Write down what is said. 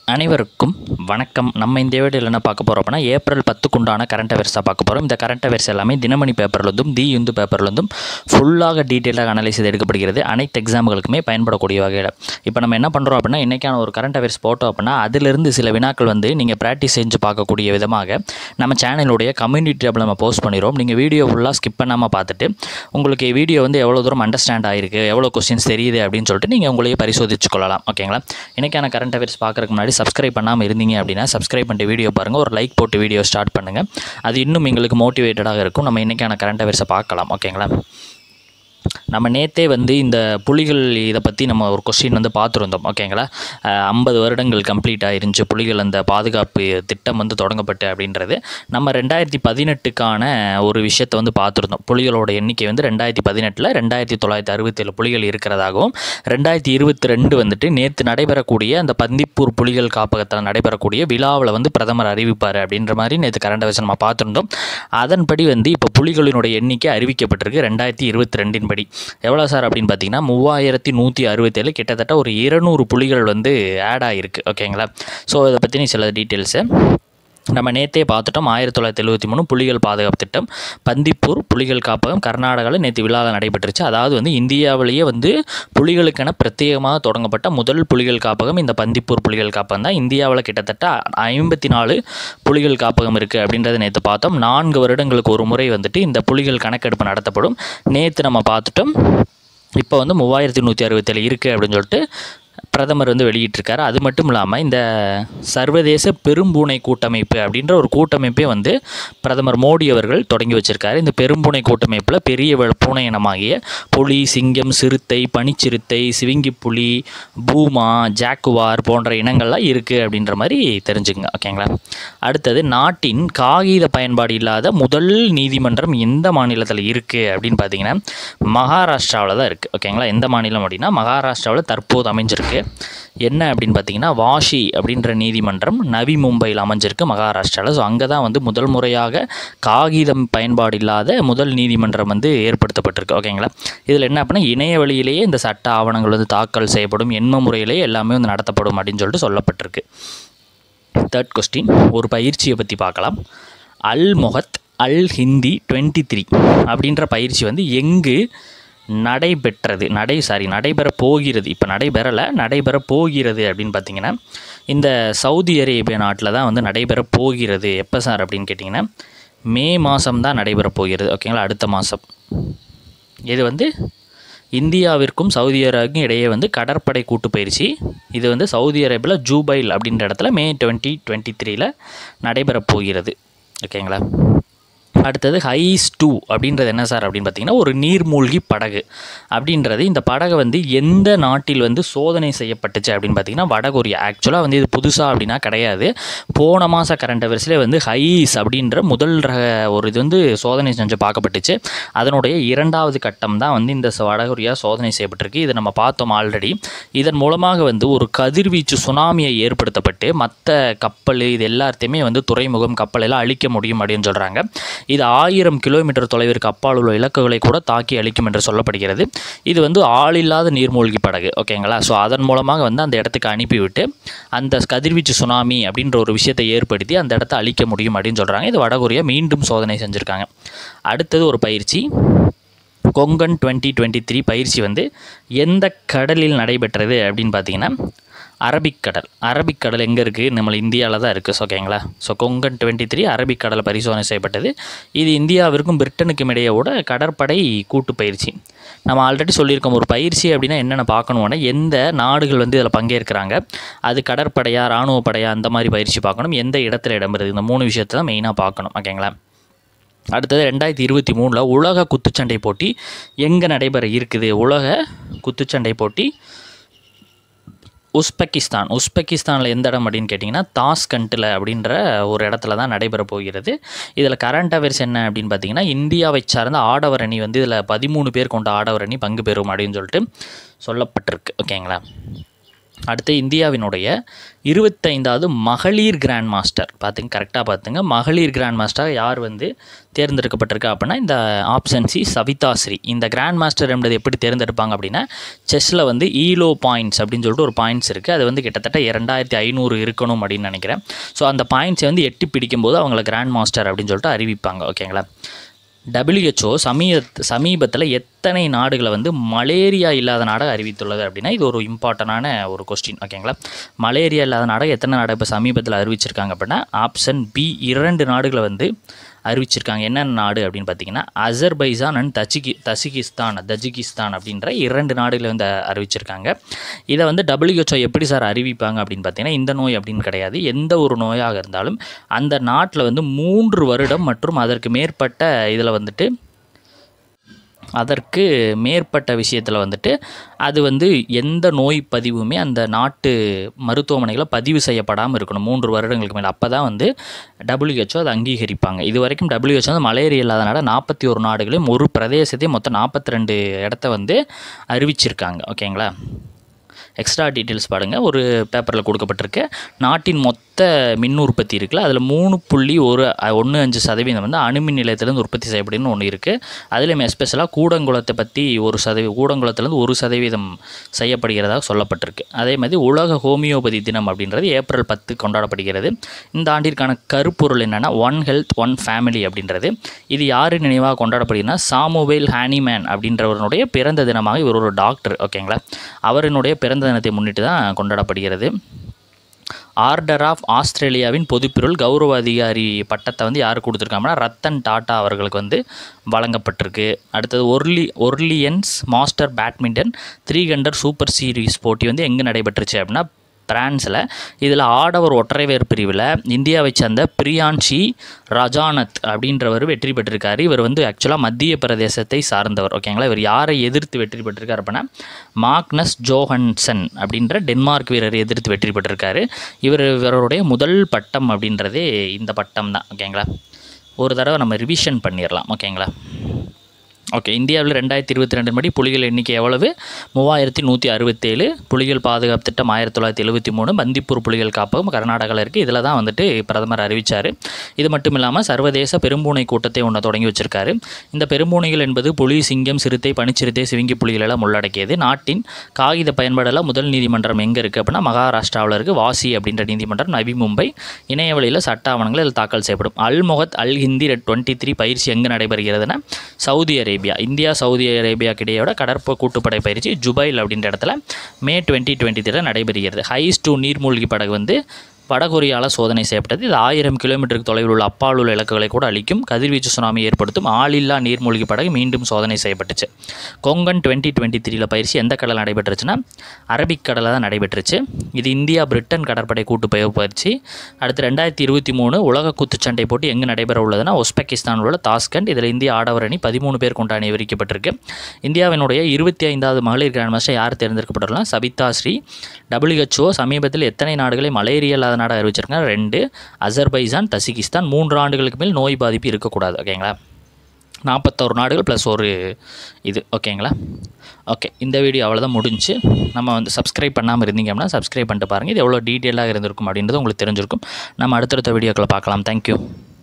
அனைவருக்கும் வணக்கம் நம்ம இந்த வீடியோவில் என்ன பார்க்க போகிறோம் அப்படின்னா ஏப்ரல் பத்துக்குண்டான கரண்ட் அஃபேர்ஸாக பார்க்க போகிறோம் இந்த கரண்ட் அஃபேர்ஸ் எல்லாமே தினமணி பேப்பர்லேருந்தும் தி இந்து பேப்பர்லேருந்தும் ஃபுல்லாக டீட்டெயிலாக அனலைஸ் செய்து எடுக்கப்படுகிறது அனைத்து எக்ஸாம்களுக்குமே பயன்படக்கூடிய வகையில் இப்போ நம்ம என்ன பண்ணுறோம் அப்படின்னா இன்றைக்கான ஒரு கரண்ட் அஃபேர்ஸ் போட்டோம் அப்படின்னா அதிலிருந்து சில வினாக்கள் வந்து நீங்கள் ப்ராக்டிஸ் செஞ்சு பார்க்கக்கூடிய விதமாக நம்ம சேனலுடைய கம்யூனிட்டி டேபிள் நம்ம போஸ்ட் பண்ணிடுவோம் நீங்கள் வீடியோ ஃபுல்லாக ஸ்கிப் பண்ணாமல் பார்த்துட்டு உங்களுக்கு வீடியோ வந்து எவ்வளோ தூரம் அண்டர்ஸ்டாண்ட் ஆகிருக்கு எவ்வளோ கொஸ்டின்ஸ் தெரியுது அப்படின்னு சொல்லிட்டு நீங்கள் உங்களையே பரிசோதிச்சு கொள்ளலாம் ஓகேங்களா இன்றைக்கான கரண்ட் அஃபேர்ஸ் பார்க்குறதுக்கு முன்னாடி சப்ஸ்கிரைப் பண்ணாமல் இருந்தீங்க அப்படின்னா சப்ஸ்கிரைப் பண்ணிட்டு வீடியோ பாருங்கள் ஒரு லைக் போட்டு வீடியோ ஸ்டார்ட் பண்ணுங்கள் அது இன்னும் எங்களுக்கு மோட்டிவேட்டடாக இருக்கும் நம்ம இன்றைக்கான கரண்ட் அஃபேர்ஸை பார்க்கலாம் ஓகேங்களா நம்ம நேத்தே வந்து இந்த புலிகள் இதை பற்றி நம்ம ஒரு கொஸ்டின் வந்து பார்த்துருந்தோம் ஓகேங்களா ஐம்பது வருடங்கள் கம்ப்ளீட் ஆயிருந்துச்சு புலிகள் அந்த பாதுகாப்பு திட்டம் வந்து தொடங்கப்பட்டு அப்படின்றது நம்ம ரெண்டாயிரத்தி பதினெட்டுக்கான ஒரு விஷயத்தை வந்து பார்த்துருந்தோம் புலிகளோட எண்ணிக்கை வந்து ரெண்டாயிரத்தி பதினெட்டில் ரெண்டாயிரத்தி தொள்ளாயிரத்தி அறுபத்தேழு புலிகள் இருக்கிறதாகவும் ரெண்டாயிரத்தி இருபத்தி ரெண்டு வந்துட்டு நேற்று நடைபெறக்கூடிய அந்த பந்திப்பூர் புலிகள் காப்பகத்தில் நடைபெறக்கூடிய விழாவில் வந்து பிரதமர் அறிவிப்பார் அப்படின்ற மாதிரி நேற்று கரண்ட் அஃபேர்ஸ் நம்ம பார்த்துருந்தோம் அதன்படி வந்து இப்போ புலிகளினுடைய எண்ணிக்கை அறிவிக்கப்பட்டிருக்கு ரெண்டாயிரத்தி இருபத்தி ரெண்டின் படி எவ்வளோ சார் அப்படின்னு பார்த்தீங்கன்னா மூவாயிரத்தி நூற்றி அறுபத்தேழு கிட்டத்தட்ட ஒரு இருநூறு புலிகள் வந்து ஆட் ஆகிருக்கு ஓகேங்களா ஸோ இதை பற்றின சில டீட்டெயில்ஸு நம்ம நேற்றே பார்த்துட்டோம் ஆயிரத்தி தொள்ளாயிரத்தி எழுபத்தி மூணு புலிகள் பாதுகாப்பு திட்டம் பந்திப்பூர் புலிகள் காப்பகம் கர்நாடகாவில் நேற்று விழாவில் நடைபெற்றுச்சு அதாவது வந்து இந்தியாவிலேயே வந்து புலிகளுக்கென பிரத்யேகமாக தொடங்கப்பட்ட முதல் புலிகள் காப்பகம் இந்த பந்திப்பூர் புலிகள் காப்பகம் தான் இந்தியாவில் கிட்டத்தட்ட ஐம்பத்தி நாலு புலிகள் காப்பகம் இருக்குது அப்படின்றத நேற்று பார்த்தோம் நான்கு வருடங்களுக்கு ஒரு முறை வந்துட்டு இந்த புலிகள் கணக்கெடுப்பு நடத்தப்படும் நேற்று நம்ம பார்த்துட்டோம் இப்போ வந்து மூவாயிரத்தி நூற்றி அறுபத்தேழு இருக்குது அப்படின்னு சொல்லிட்டு பிரதமர் வந்து வெளியிட்டிருக்காரு அது மட்டும் இல்லாமல் இந்த சர்வதேச பெரும்பூனை கூட்டமைப்பு அப்படின்ற ஒரு கூட்டமைப்பே வந்து பிரதமர் மோடி அவர்கள் தொடங்கி வச்சிருக்காரு இந்த பெரும்பூனை கூட்டமைப்பில் பெரிய வ- பூனை இனமாகிய புலி சிங்கம் சிறுத்தை பனிச்சிறுத்தை சிவிங்கி புலி பூமா ஜாக்குவார் போன்ற இனங்கள்லாம் இருக்குது அப்படின்ற மாதிரி தெரிஞ்சுங்க ஓகேங்களா அடுத்தது நாட்டின் காகித பயன்பாடு இல்லாத முதல் நீதிமன்றம் எந்த மாநிலத்தில் இருக்குது அப்படின்னு பார்த்தீங்கன்னா மகாராஷ்டிராவில் தான் இருக்குது ஓகேங்களா எந்த மாநிலம் அப்படின்னா மகாராஷ்டிராவில் தற்போது அமைஞ்சிருக்கு என்ன அப்படின்னு பார்த்தீங்கன்னா வாஷி அப்படின்ற நீதிமன்றம் நவி மும்பையில் அமைஞ்சிருக்கு மகாராஷ்டிராவில் ஸோ அங்கே தான் வந்து முதல் முறையாக காகிதம் பயன்பாடு இல்லாத முதல் நீதிமன்றம் வந்து ஏற்படுத்தப்பட்டிருக்கு ஓகேங்களா இதில் என்ன அப்படின்னா இணைய வழியிலேயே இந்த சட்ட ஆவணங்கள் வந்து தாக்கல் செய்யப்படும் எண்ம முறையிலேயே எல்லாமே வந்து நடத்தப்படும் அப்படின்னு சொல்லிட்டு சொல்லப்பட்டிருக்கு தேர்ட் கொஸ்டின் ஒரு பயிற்சியை பற்றி பார்க்கலாம் Al Mohed Al Hindi twenty three அப்படின்ற பயிற்சி வந்து எங்கு நடைபெற்றது நடை சாரி நடைபெற போகிறது இப்போ நடைபெறலை நடைபெற போகிறது அப்படின்னு பார்த்தீங்கன்னா இந்த சவுதி அரேபியா நாட்டில் தான் வந்து நடைபெற போகிறது எப்போ சார் அப்படின்னு கேட்டிங்கன்னா மே மாதம் தான் நடைபெற போகிறது ஓகேங்களா அடுத்த மாதம் இது வந்து இந்தியாவிற்கும் சவுதி அரேபியாவுக்கும் இடையே வந்து கடற்படை கூட்டு பயிற்சி இது வந்து சவுதி அரேபியாவில் ஜூபைல் அப்படின்ற இடத்துல மே டுவெண்ட்டி டுவெண்ட்டி த்ரீல நடைபெற போகிறது ஓகேங்களா அடுத்தது ஹைஸ் டூ அப்படின்றது என்ன சார் அப்படின்னு பார்த்தீங்கன்னா ஒரு நீர்மூழ்கி படகு அப்படின்றது இந்த படகு வந்து எந்த நாட்டில் வந்து சோதனை செய்யப்பட்டுச்சு அப்படின்னு பார்த்தீங்கன்னா வடகொரியா ஆக்சுவலாக வந்து இது புதுசாக அப்படின்னா கிடையாது போன மாத கரண்ட் அஃபேர்ஸ்லேயே வந்து ஹைஸ் அப்படின்ற முதல் ரக ஒரு இது வந்து சோதனை செஞ்சு பார்க்கப்பட்டுச்சு அதனுடைய இரண்டாவது கட்டம் தான் வந்து இந்த ச- வடகொரியா சோதனை செய்யப்பட்டிருக்கு இதை நம்ம பார்த்தோம் ஆல்ரெடி இதன் மூலமாக வந்து ஒரு கதிர்வீச்சு சுனாமியை ஏற்படுத்தப்பட்டு மற்ற கப்பல் இது எல்லாத்தையுமே வந்து துறைமுகம் கப்பல் எல்லாம் அழிக்க முடியும் அப்படின்னு சொல்கிறாங்க இது ஆயிரம் கிலோமீட்டர் தொலைவிற்கு அப்பால் உள்ள இலக்குகளை கூட தாக்கி அழிக்கும் என்று சொல்லப்படுகிறது இது வந்து ஆளில்லாத நீர்மூழ்கி படகு ஓகேங்களா ஸோ அதன் மூலமாக வந்து அந்த இடத்துக்கு அனுப்பிவிட்டு அந்த கதிர்வீச்சு சுனாமி அப்படின்ற ஒரு விஷயத்தை ஏற்படுத்தி அந்த இடத்த அழிக்க முடியும் அப்படின்னு சொல்கிறாங்க இது வடகொரியா மீண்டும் சோதனை செஞ்சுருக்காங்க அடுத்தது ஒரு பயிற்சி கொங்கன் டுவெண்ட்டி டுவெண்ட்டி த்ரீ பயிற்சி வந்து எந்த கடலில் நடைபெற்றது அப்படின்னு பார்த்தீங்கன்னா அரபிக்கடல் அரபிக்கடல் எங்கே இருக்குது நம்ம இந்தியாவில் தான் இருக்குது ஓகேங்களா ஸோ கொங்கன் டுவெண்ட்டி த்ரீ அரபிக்கடலை பரிசோதனை செய்யப்பட்டது இது இந்தியாவிற்கும் பிரிட்டனுக்கும் இடையோட கடற்படை கூட்டு பயிற்சி நம்ம ஆல்ரெடி சொல்லியிருக்கோம் ஒரு பயிற்சி அப்படின்னா என்னென்ன பார்க்கணும்னா எந்த நாடுகள் வந்து இதில் பங்கேற்கிறாங்க அது கடற்படையா இராணுவ படையா அந்த மாதிரி பயிற்சி பார்க்கணும் எந்த இடத்துல இடம்பெறுது இந்த மூணு விஷயத்தை தான் மெயினாக பார்க்கணும் ஓகேங்களா அடுத்தது ரெண்டாயிரத்தி இருபத்தி மூணில் உலக குத்துச்சண்டை போட்டி எங்கே நடைபெற இருக்குது உலக குத்துச்சண்டை போட்டி உஸ்பெகிஸ்தான் உஸ்பெகிஸ்தானில் எந்த இடம் அப்படின்னு கேட்டிங்கன்னா தாஸ்கண்டில் அப்படின்ற ஒரு இடத்துல தான் நடைபெற போகிறது இதில் கரண்ட் அஃபேர்ஸ் என்ன அப்படின்னு பார்த்தீங்கன்னா இந்தியாவை சார்ந்த ஆடவர் அணி வந்து இதில் பதிமூணு பேர் கொண்ட ஆடவர் அணி பங்கு பெறும் அப்படின்னு சொல்லிட்டு சொல்லப்பட்டிருக்கு ஓகேங்களா அடுத்து இந்தியாவினுடைய இருபத்தைந்தாவது மகளிர் கிராண்ட் மாஸ்டர் பார்த்துங்க கரெக்டாக பார்த்துங்க மகளிர் கிராண்ட் மாஸ்டர் யார் வந்து தேர்ந்தெடுக்கப்பட்டிருக்கா அப்படின்னா இந்த ஆப்ஷன் சி சவிதாஸ்ரீ இந்த கிராண்ட் மாஸ்டர் என்பது எப்படி தேர்ந்தெடுப்பாங்க அப்படின்னா செஸ்ஸில் வந்து ஈலோ பாயிண்ட்ஸ் அப்படின்னு சொல்லிட்டு ஒரு பாயிண்ட்ஸ் இருக்குது அது வந்து கிட்டத்தட்ட இரண்டாயிரத்தி ஐநூறு இருக்கணும் அப்படின்னு நினைக்கிறேன் ஸோ அந்த பாயிண்ட்ஸை வந்து எட்டி பிடிக்கும்போது அவங்கள கிராண்ட் மாஸ்டர் அப்படின்னு சொல்லிட்டு அறிவிப்பாங்க ஓகேங்களா டபிள்யூஹெச்ஓ சமீப சமீபத்தில் எத்தனை நாடுகளை வந்து மலேரியா இல்லாத நாடாக அறிவித்துள்ளது அப்படின்னா இது ஒரு இம்பார்ட்டண்டான ஒரு கொஸ்டின் ஓகேங்களா மலேரியா இல்லாத நாடாக எத்தனை நாடு இப்போ சமீபத்தில் அறிவிச்சிருக்காங்க அப்படின்னா ஆப்ஷன் பி இரண்டு நாடுகளை வந்து அறிவிச்சிருக்காங்க என்னென்ன நாடு அப்படின்னு பார்த்தீங்கன்னா அசர்பைசான் அண்ட் தஜிகி தஜிகிஸ்தான் தஜிகிஸ்தான் அப்படின்ற இரண்டு நாடுகளை வந்து அறிவிச்சிருக்காங்க இதை வந்து டபிள்யூஹெச்ஓ எப்படி சார் அறிவிப்பாங்க அப்படின்னு பார்த்தீங்கன்னா இந்த நோய் அப்படின்னு கிடையாது எந்த ஒரு நோயாக இருந்தாலும் அந்த நாட்டில் வந்து மூன்று வருடம் மற்றும் அதற்கு மேற்பட்ட இதில் வந்துட்டு அதற்கு மேற்பட்ட விஷயத்தில் வந்துட்டு அது வந்து எந்த நோய் பதிவுமே அந்த நாட்டு மருத்துவமனைகளில் பதிவு செய்யப்படாமல் இருக்கணும் மூன்று வருடங்களுக்கு மேலே அப்போ தான் வந்து டபிள்யூஹெச்ஓ அதை அங்கீகரிப்பாங்க இது வரைக்கும் டபிள்யூஹெச்ஓ வந்து மலேரியா இல்லாத நாட நாற்பத்தி ஒரு நாடுகளையும் ஒரு பிரதேசத்தையும் மொத்தம் நாற்பத்தி ரெண்டு இடத்த வந்து அறிவிச்சிருக்காங்க ஓகேங்களா எக்ஸ்ட்ரா டீட்டெயில்ஸ் பாருங்கள் ஒரு பேப்பரில் கொடுக்கப்பட்டிருக்கு நாட்டின் மொத்த மின் உற்பத்தி இருக்குல்ல அதில் மூணு புள்ளி ஒரு ஒன்று அஞ்சு சதவீதம் வந்து அணுமின் நிலையத்திலேருந்து உற்பத்தி செய்யப்படுன்னு ஒன்று இருக்குது அதுலேயும் எஸ்பெஷலாக கூடங்குளத்தை பற்றி ஒரு சதவீ கூடங்குளத்துலேருந்து ஒரு சதவீதம் செய்யப்படுகிறதாக சொல்லப்பட்டிருக்கு அதே மாதிரி உலக ஹோமியோபதி தினம் அப்படின்றது ஏப்ரல் பத்து கொண்டாடப்படுகிறது இந்த ஆண்டிற்கான கருப்பொருள் என்னென்னா ஒன் ஹெல்த் ஒன் ஃபேமிலி அப்படின்றது இது யார் நினைவாக கொண்டாடப்படுகிறதுனா சாமுவேல் ஹானிமேன் அப்படின்றவருடைய பிறந்த தினமாக இவர் ஒரு டாக்டர் ஓகேங்களா அவரினுடைய பிறந்த தினத்தை முன்னிட்டு தான் கொண்டாடப்படுகிறது ஆர்டர் ஆஃப் ஆஸ்திரேலியாவின் பொதுப்பிருள் கௌரவ அதிகாரி பட்டத்தை வந்து யார் கொடுத்துருக்காங்கன்னா ரத்தன் டாட்டா அவர்களுக்கு வந்து வழங்கப்பட்டிருக்கு அடுத்தது ஒர்லி Orleans master badminton three hundred super series போட்டி வந்து எங்கே நடைபெற்றுச்சு அப்படின்னா பிரான்ஸில் இதில் ஆடவர் ஒற்றைவேர் பிரிவில் இந்தியாவை சேர்ந்த பிரியான்ஷி ரஜானத் அப்படின்றவர் வெற்றி பெற்றிருக்காரு இவர் வந்து ஆக்சுவலாக மத்திய பிரதேசத்தை சார்ந்தவர் ஓகேங்களா இவர் யாரை எதிர்த்து வெற்றி பெற்றிருக்காரு அப்படின்னா மாக்னஸ் ஜோஹன்சன் அப்படின்ற டென்மார்க் வீரரை எதிர்த்து வெற்றி பெற்றிருக்காரு இவர் இவருடைய முதல் பட்டம் அப்படின்றதே இந்த பட்டம் தான் ஓகேங்களா ஒரு தடவை நம்ம ரிவிஷன் பண்ணிடலாம் ஓகேங்களா ஓகே இந்தியாவில் ரெண்டாயிரத்தி இருபத்தி ரெண்டு படி புலிகள் எண்ணிக்கை எவ்வளவு மூவாயிரத்தி நூற்றி அறுபத்தேழு புலிகள் பாதுகாப்பு திட்டம் ஆயிரத்தி தொள்ளாயிரத்தி எழுபத்தி மூணு பந்திப்பூர் புலிகள் காப்பகம் கர்நாடகாவில் இருக்குது இதில் தான் வந்துட்டு பிரதமர் அறிவித்தார் இது மட்டும் இல்லாமல் சர்வதேச பெரும்பூனை கூட்டத்தை ஒன்று தொடங்கி வச்சிருக்காரு இந்த பெரும்பூனைகள் என்பது புலி சிங்கம் சிறுத்தை பனிச்சிறுத்தை சிவிங்கி புலிகள் எல்லாம் உள்ளடக்கியது நாட்டின் காகித பயன்பாடெல்லாம் முதல் நீதிமன்றம் எங்கே இருக்குது அப்படின்னா மகாராஷ்டிராவில் இருக்குது வாசி அப்படின்ற நீதிமன்றம் நவி மும்பை இணையவழியில் சட்ட ஆவணங்கள் இதில் தாக்கல் செய்யப்படும் அல் முகத் அல் ஹிந்தி டுவெண்ட்டி த்ரீ பயிற்சி எங்கே நடைபெறுகிறதுனா சவுதி அரேபியா இந்தியா சவுதி அரேபியாக்கு இடையோட கடற்ப கூட்டுப்படை பயிற்சி ஜுபைல் அப்படின்ற இடத்துல மே டுவெண்ட்டி டுவெண்ட்டி த்ரீல நடைபெறுகிறது ஹைஸ் டூ நீர்மூழ்கி படகு வந்து வடகொரியாவில் சோதனை செய்யப்பட்டது இது ஆயிரம் கிலோமீட்டருக்கு தொலைவில் உள்ள அப்பால் உள்ள இலக்குகளை கூட அளிக்கும் கதிர்வீச்சு சுனாமி ஏற்படுத்தும் ஆளில்லா நீர்மூழ்கி படகு மீண்டும் சோதனை செய்யப்பட்டுச்சு கொங்கன் டுவெண்ட்டி டுவெண்ட்டி த்ரீல பயிற்சி எந்த கடல் நடைபெற்றுச்சுன்னா அரபிக் கடலில் தான் நடைபெற்றுச்சு இது இந்தியா பிரிட்டன் கடற்படை கூட்டு பய- பயிற்சி அடுத்து ரெண்டாயிரத்தி இருபத்தி மூணு உலக குத்துச்சண்டை போட்டி எங்கே நடைபெற உள்ளதுன்னா உஸ்பெகிஸ்தானில் உள்ள தாஸ்கண்ட் இதில் இந்திய ஆடவர் அணி பதிமூணு பேர் கொண்ட அணி விரிக்கப்பட்டிருக்கு இந்தியாவினுடைய இருபத்தி ஐந்தாவது மகளிர் கிராண்ட் மாஸ்டர் யார் தேர்ந்தெடுக்கப்பட்டுள்ளனா சபிதா ஸ்ரீ டபிள்யூஹெச்ஓ சமீபத்தில் எத்தனை நாடுகளை மலேரியா இல்லாத நாடாக அறிவிச்சிருக்காங்க ரெண்டு அசர்பைசான் தசிகிஸ்தான் மூன்று ஆண்டுகளுக்கு மேல் நோய் பாதிப்பு இருக்கக்கூடாது ஓகேங்களா நாற்பத்தோரு நாடுகள் ப்ளஸ் ஒரு இது ஓகேங்களா ஓகே இந்த வீடியோ அவ்வளோதான் முடிஞ்சு நம்ம வந்து சப்ஸ்கிரைப் பண்ணாமல் இருந்தீங்க அப்படின்னா சப்ஸ்கிரைப் பண்ணிட்டு பாருங்கள் இது எவ்வளோ டீட்டெயிலாக இருந்திருக்கும் அப்படின்றது உங்களுக்கு தெரிஞ்சிருக்கும் நம்ம அடுத்தடுத்த வீடியோக்களை பார்க்கலாம் தேங்க்யூ